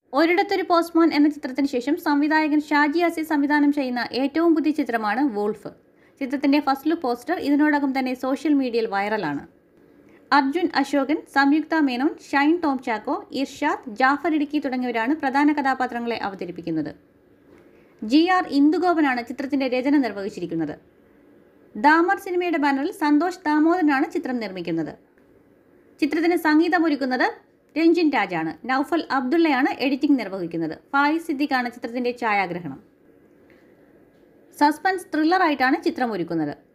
ഒരിടത്തൊരു postman എന്ന ചിത്രത്തിന് ശേഷം സംവിധായകൻ ഷാജി അസി സംവിധാനം ചെയ്യുന്ന ഏറ്റവും പുതിയ ചിത്രമാണ് വോൾഫ് ചിത്രത്തിന്റെ ഫസ്റ്റ് ലുക്ക് പോസ്റ്റർ ഇതിനോടകം തന്നെ സോഷ്യൽ മീഡിയയിൽ വൈറലാണ് അർജുൻ അശോകൻ സംയുക്ത മേനോൻ ഷൈൻ ടോം ചാക്കോ ഇർഷാദ് ജാഫർ ഇടുക്കി തുടങ്ങിയവരാണ് പ്രധാന കഥാപാത്രങ്ങളെ അവതരിപ്പിക്കുന്നത് ജി ആർ ഇന്ദുഗോപനാണ് ചിത്രത്തിന്റെ രചന നിർവഹിച്ചിരിക്കുന്നത് ദാമർ സിനിമയുടെ ബാനറിൽ സന്തോഷ് ദാമോദരനാണ് ചിത്രം നിർമ്മിക്കുന്നത് ചിത്രത്തിന് സംഗീതമൊരുക്കുന്നത് രഞ്ജിൻ രാജാണ് നൌഫൽ അബ്ദുള്ളയാണ് എഡിറ്റിംഗ് നിർവഹിക്കുന്നത് ഫായിസ് സിദ്ദിഖാണ് ചിത്രത്തിന്റെ ഛായാഗ്രഹണം സസ്പെൻസ് ത്രില്ലറായിട്ടാണ് ചിത്രം ഒരുക്കുന്നത്